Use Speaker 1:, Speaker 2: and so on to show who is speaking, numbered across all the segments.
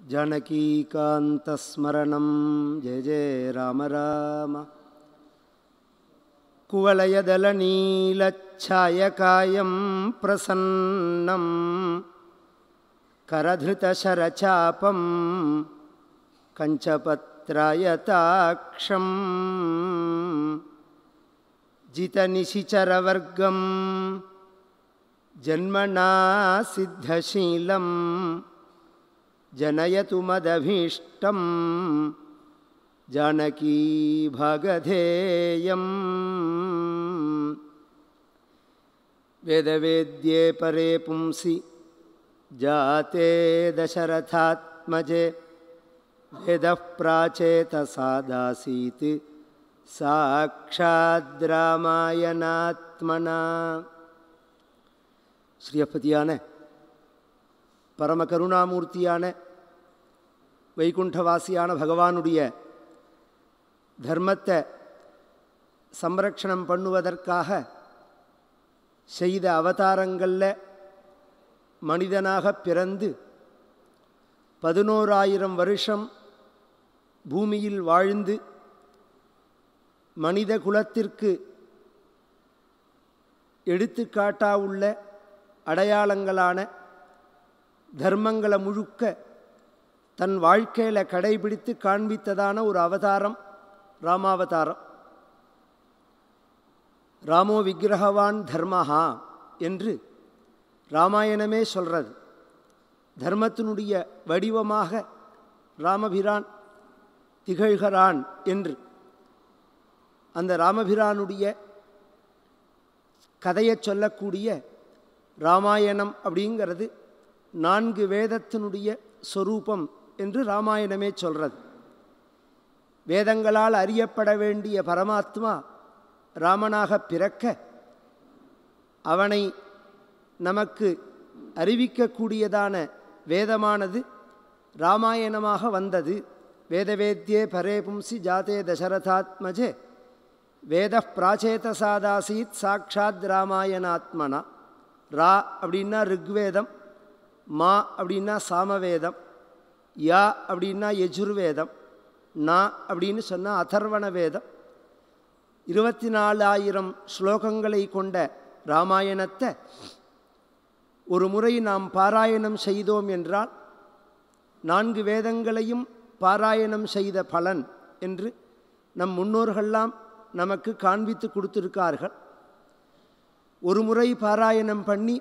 Speaker 1: जानकीकान्तस्मरणं जय जय राम राम कुवलयदलनीलच्छायकायं प्रसन्नं करधृतशरचापं कञ्चपत्रायताक्षम् जितनिशिचरवर्गं जन्मना सिद्धशीलं जनयतु मदभीष्टं जानकी भगधेयम् वेदवेद्ये परे पुंसि जाते दशरथात्मजे वेदः प्राचेतसादासीत् சாட்சாத்ராமாயணாத்மனா ஸ்ரீயப்பதியான பரம கருணாமூர்த்தியான வைகுண்டவாசியான பகவானுடைய தர்மத்தை சம்ரக்ஷணம் பண்ணுவதற்காக செய்த அவதாரங்களில் மனிதனாக பிறந்து பதினோராயிரம் வருஷம் பூமியில் வாழ்ந்து மனித குலத்திற்கு எடுத்துக்காட்டா உள்ள அடையாளங்களான தர்மங்களை முழுக்க தன் வாழ்க்கையில் கடைபிடித்து காண்பித்ததான ஒரு அவதாரம் ராமாவதாரம் ராமோ விக்கிரகவான் தர்மஹா என்று ராமாயணமே சொல்கிறது தர்மத்தினுடைய வடிவமாக ராமபிரான் திகழ்கிறான் என்று அந்த ராமபிரானுடைய கதையை சொல்லக்கூடிய ராமாயணம் அப்படிங்கிறது நான்கு வேதத்தினுடைய சொரூபம் என்று ராமாயணமே சொல்கிறது வேதங்களால் அறியப்பட வேண்டிய பரமாத்மா ராமனாக பிறக்க அவனை நமக்கு அறிவிக்கக்கூடியதான வேதமானது ராமாயணமாக வந்தது வேதவேத்யே பரே பும்சி ஜாதே தசரதாத்மஜே வேத பிராச்சேதசாதாசீத் சாட்சாத் ராமாயணாத்மனா ரா அப்படின்னா ரிக்வேதம் மா அப்படின்னா சாமவேதம் யா அப்படின்னா யஜுர்வேதம் நா அப்படின்னு சொன்னால் அதர்வண வேதம் இருபத்தி நாலாயிரம் ஸ்லோகங்களை கொண்ட ராமாயணத்தை ஒரு முறை நாம் பாராயணம் செய்தோம் என்றால் நான்கு வேதங்களையும் பாராயணம் செய்த பலன் என்று நம் முன்னோர்கள்லாம் நமக்கு காண்பித்து கொடுத்துருக்கார்கள் ஒரு முறை பாராயணம் பண்ணி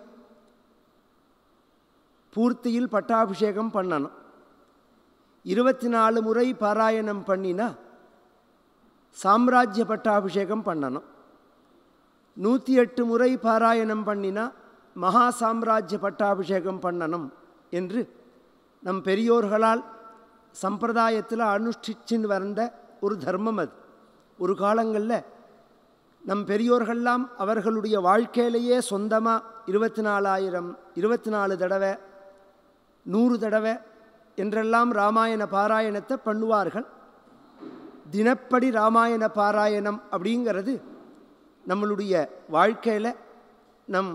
Speaker 1: பூர்த்தியில் பட்டாபிஷேகம் பண்ணணும் இருபத்தி நாலு முறை பாராயணம் பண்ணினா சாம்ராஜ்ய பட்டாபிஷேகம் பண்ணணும் நூற்றி எட்டு முறை பாராயணம் பண்ணினா மகா சாம்ராஜ்ய பட்டாபிஷேகம் பண்ணணும் என்று நம் பெரியோர்களால் சம்பிரதாயத்தில் அனுஷ்டிச்சின்னு வந்த ஒரு தர்மம் அது ஒரு காலங்களில் நம் பெரியோர்கள்லாம் அவர்களுடைய வாழ்க்கையிலேயே சொந்தமாக இருபத்தி நாலாயிரம் இருபத்தி நாலு தடவை நூறு தடவை என்றெல்லாம் ராமாயண பாராயணத்தை பண்ணுவார்கள் தினப்படி ராமாயண பாராயணம் அப்படிங்கிறது நம்மளுடைய வாழ்க்கையில் நம்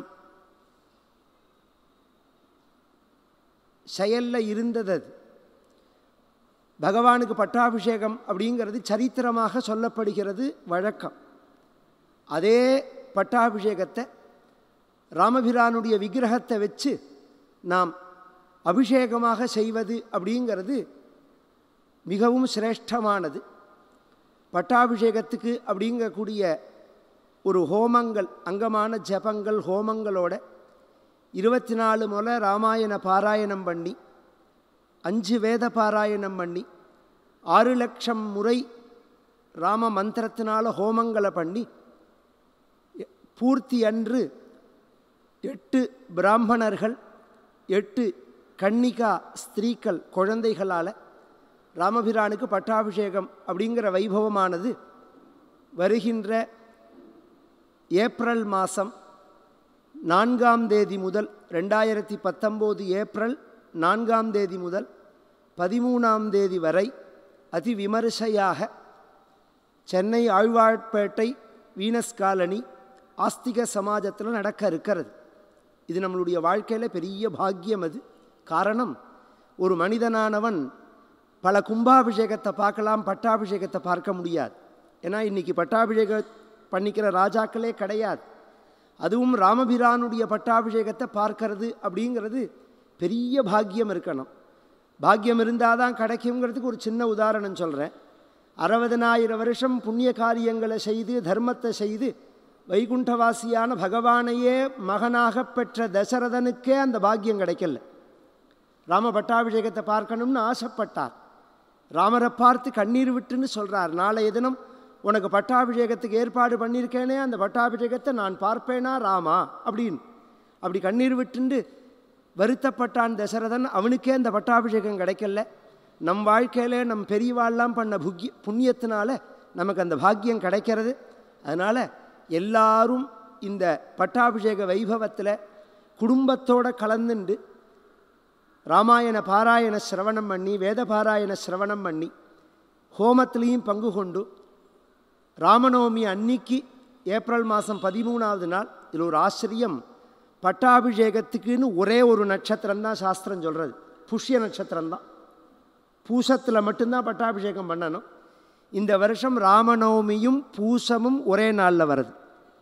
Speaker 1: செயலில் இருந்தது அது பகவானுக்கு பட்டாபிஷேகம் அப்படிங்கிறது சரித்திரமாக சொல்லப்படுகிறது வழக்கம் அதே பட்டாபிஷேகத்தை ராமபிரானுடைய விக்கிரகத்தை வச்சு நாம் அபிஷேகமாக செய்வது அப்படிங்கிறது மிகவும் சிரேஷ்டமானது பட்டாபிஷேகத்துக்கு அப்படிங்கக்கூடிய ஒரு ஹோமங்கள் அங்கமான ஜபங்கள் ஹோமங்களோட இருபத்தி நாலு முறை ராமாயண பாராயணம் பண்ணி அஞ்சு வேத பாராயணம் பண்ணி ஆறு லட்சம் முறை ராம மந்திரத்தினால ஹோமங்களை பண்ணி பூர்த்தி அன்று எட்டு பிராமணர்கள் எட்டு கன்னிகா ஸ்திரீக்கள் குழந்தைகளால் ராமபிரானுக்கு பட்டாபிஷேகம் அப்படிங்கிற வைபவமானது வருகின்ற ஏப்ரல் மாதம் நான்காம் தேதி முதல் ரெண்டாயிரத்தி பத்தொம்போது ஏப்ரல் நான்காம் தேதி முதல் பதிமூணாம் தேதி வரை அதி விமரிசையாக சென்னை ஆழ்வாழ்பேட்டை வீனஸ் காலனி ஆஸ்திக சமாஜத்தில் நடக்க இருக்கிறது இது நம்மளுடைய வாழ்க்கையில் பெரிய பாக்கியம் அது காரணம் ஒரு மனிதனானவன் பல கும்பாபிஷேகத்தை பார்க்கலாம் பட்டாபிஷேகத்தை பார்க்க முடியாது ஏன்னா இன்றைக்கி பட்டாபிஷேகம் பண்ணிக்கிற ராஜாக்களே கிடையாது அதுவும் ராமபிரானுடைய பட்டாபிஷேகத்தை பார்க்கறது அப்படிங்கிறது பெரிய பாக்கியம் இருக்கணும் பாக்கியம் இருந்தால் தான் கிடைக்குங்கிறதுக்கு ஒரு சின்ன உதாரணம் சொல்கிறேன் அறுபதனாயிரம் வருஷம் புண்ணிய காரியங்களை செய்து தர்மத்தை செய்து வைகுண்டவாசியான பகவானையே மகனாக பெற்ற தசரதனுக்கே அந்த பாக்கியம் கிடைக்கல ராம பட்டாபிஷேகத்தை பார்க்கணும்னு ஆசைப்பட்டார் ராமரை பார்த்து கண்ணீர் விட்டுன்னு சொல்கிறார் நாளைய தினம் உனக்கு பட்டாபிஷேகத்துக்கு ஏற்பாடு பண்ணியிருக்கேனே அந்த பட்டாபிஷேகத்தை நான் பார்ப்பேனா ராமா அப்படின்னு அப்படி கண்ணீர் விட்டுண்டு வருத்தப்பட்டான் தசரதன் அவனுக்கே அந்த பட்டாபிஷேகம் கிடைக்கல நம் வாழ்க்கையில் நம் பெரியவாள்லாம் பண்ண புக்கிய புண்ணியத்தினால நமக்கு அந்த பாக்கியம் கிடைக்கிறது அதனால் எல்லாரும் இந்த பட்டாபிஷேக வைபவத்தில் குடும்பத்தோடு கலந்துண்டு ராமாயண பாராயண சிரவணம் பண்ணி வேத பாராயண சிரவணம் பண்ணி ஹோமத்திலையும் பங்கு கொண்டு ராமநவமி அன்னிக்கு ஏப்ரல் மாதம் பதிமூணாவது நாள் இதில் ஒரு ஆச்சரியம் பட்டாபிஷேகத்துக்குன்னு ஒரே ஒரு நட்சத்திரம் தான் சாஸ்திரம் சொல்கிறது புஷ்ய நட்சத்திரம் தான் பூசத்தில் மட்டும்தான் பட்டாபிஷேகம் பண்ணணும் இந்த வருஷம் ராமநவமியும் பூசமும் ஒரே நாளில் வருது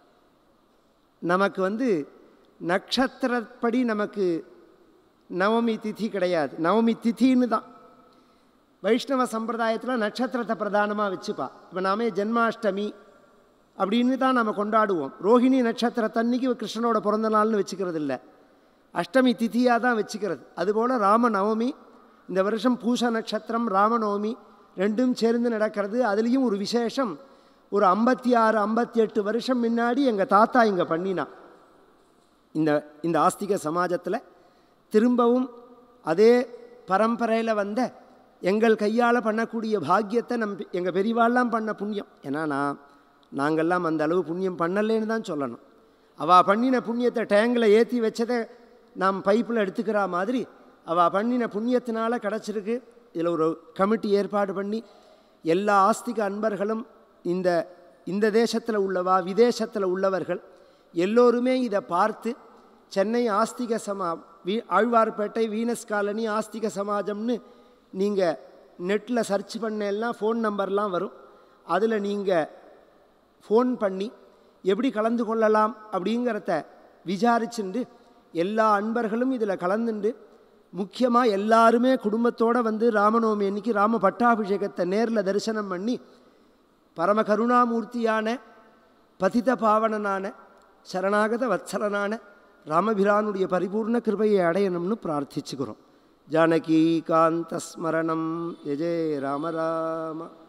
Speaker 1: நமக்கு வந்து நட்சத்திரப்படி நமக்கு நவமி திதி கிடையாது நவமி திதின்னு தான் வைஷ்ணவ சம்பிரதாயத்தில் நட்சத்திரத்தை பிரதானமாக வச்சுப்பா இப்போ நாமே ஜென்மாஷ்டமி அப்படின்னு தான் நம்ம கொண்டாடுவோம் ரோஹிணி நட்சத்திரத்தன்னைக்கு கிருஷ்ணனோட பிறந்த நாள்னு வச்சுக்கிறது இல்லை அஷ்டமி திதியாக தான் வச்சுக்கிறது அதுபோல் ராம நவமி இந்த வருஷம் பூச நட்சத்திரம் ராமநவமி ரெண்டும் சேர்ந்து நடக்கிறது அதுலேயும் ஒரு விசேஷம் ஒரு ஐம்பத்தி ஆறு ஐம்பத்தி எட்டு வருஷம் முன்னாடி எங்கள் தாத்தா இங்கே பண்ணினா இந்த இந்த ஆஸ்திக சமாஜத்தில் திரும்பவும் அதே பரம்பரையில் வந்த எங்கள் கையால் பண்ணக்கூடிய பாக்கியத்தை நம் எங்கள் பெரியவாள்லாம் பண்ண புண்ணியம் ஏன்னா நான் நாங்கள்லாம் அந்த அளவு புண்ணியம் பண்ணலேன்னு தான் சொல்லணும் அவள் பண்ணின புண்ணியத்தை டேங்கில் ஏற்றி வச்சதை நாம் பைப்பில் எடுத்துக்கிற மாதிரி அவள் பண்ணின புண்ணியத்தினால கிடச்சிருக்கு இதில் ஒரு கமிட்டி ஏற்பாடு பண்ணி எல்லா ஆஸ்திக அன்பர்களும் இந்த இந்த தேசத்தில் உள்ளவா விதேசத்தில் உள்ளவர்கள் எல்லோருமே இதை பார்த்து சென்னை ஆஸ்திக சமா வீ ஆழ்வார்பேட்டை வீனஸ் காலனி ஆஸ்திக சமாஜம்னு நீங்கள் நெட்டில் சர்ச் பண்ணலாம் ஃபோன் நம்பர்லாம் வரும் அதில் நீங்கள் ஃபோன் பண்ணி எப்படி கலந்து கொள்ளலாம் அப்படிங்கிறத விசாரிச்சுண்டு எல்லா அன்பர்களும் இதில் கலந்துண்டு முக்கியமாக எல்லாருமே குடும்பத்தோடு வந்து ராமநவமி அன்னைக்கு ராம பட்டாபிஷேகத்தை நேரில் தரிசனம் பண்ணி பரம கருணாமூர்த்தியான பதித பாவனனான சரணாகத வத்சலனான ராமபிரானுடைய பரிபூர்ண கிருபையை அடையணும்னு பிரார்த்திச்சுக்கிறோம் ஜானகி காந்த ஸ்மரணம் எஜே ராம ராம